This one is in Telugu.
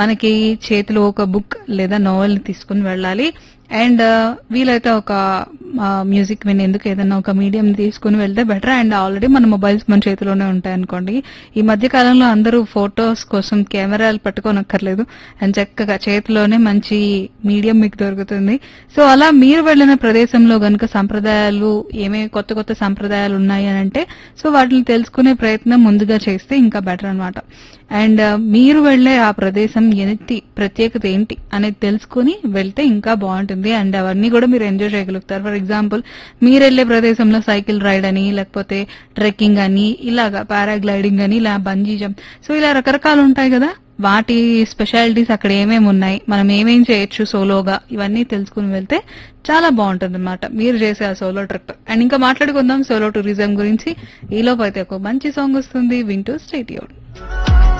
మనకి చేతిలో ఒక బుక్ లేదా నోవెల్ తీసుకుని వెళ్ళాలి అండ్ వీలైతే ఒక మ్యూజిక్ వినేందుకు ఏదైనా ఒక మీడియం తీసుకుని వెళ్తే బెటర్ అండ్ ఆల్రెడీ మన మొబైల్స్ మన చేతిలోనే ఉంటాయి అనుకోండి ఈ మధ్య కాలంలో అందరూ ఫొటోస్ కోసం కెమెరాలు పట్టుకోనక్కర్లేదు అండ్ చక్కగా చేతిలోనే మంచి మీడియం మీకు దొరుకుతుంది సో అలా మీరు వెళ్ళిన ప్రదేశంలో గనుక సంప్రదాయాలు ఏమేమి కొత్త కొత్త సంప్రదాయాలు ఉన్నాయి అని అంటే సో వాటిని తెలుసుకునే ప్రయత్నం ముందుగా చేస్తే ఇంకా బెటర్ అన్నమాట అండ్ మీరు వెళ్ళే ఆ ప్రదేశం ఏంటి ప్రత్యేకత ఏంటి అనేది తెలుసుకుని వెళ్తే ఇంకా బాగుంటుంది అండ్ అవన్నీ కూడా మీరు ఎంజాయ్ చేయగలుగుతారు ఫర్ ఎగ్జాంపుల్ మీరు వెళ్ళే ప్రదేశంలో సైకిల్ రైడ్ అని లేకపోతే ట్రెక్కింగ్ అని ఇలాగా పారాగ్లైడింగ్ అని ఇలా బంజీ జంప్ సో ఇలా రకరకాలు ఉంటాయి కదా వాటి స్పెషాలిటీస్ అక్కడ ఏమేమి ఉన్నాయి మనం ఏమేం చేయొచ్చు సోలోగా ఇవన్నీ తెలుసుకుని వెళ్తే చాలా బాగుంటుంది అనమాట మీరు చేసే ఆ సోలో ట్రిప్ అండ్ ఇంకా మాట్లాడుకుందాం సోలో టూరిజం గురించి ఈలోపు అయితే ఒక మంచి సాంగ్ వస్తుంది వింటూ స్టేట్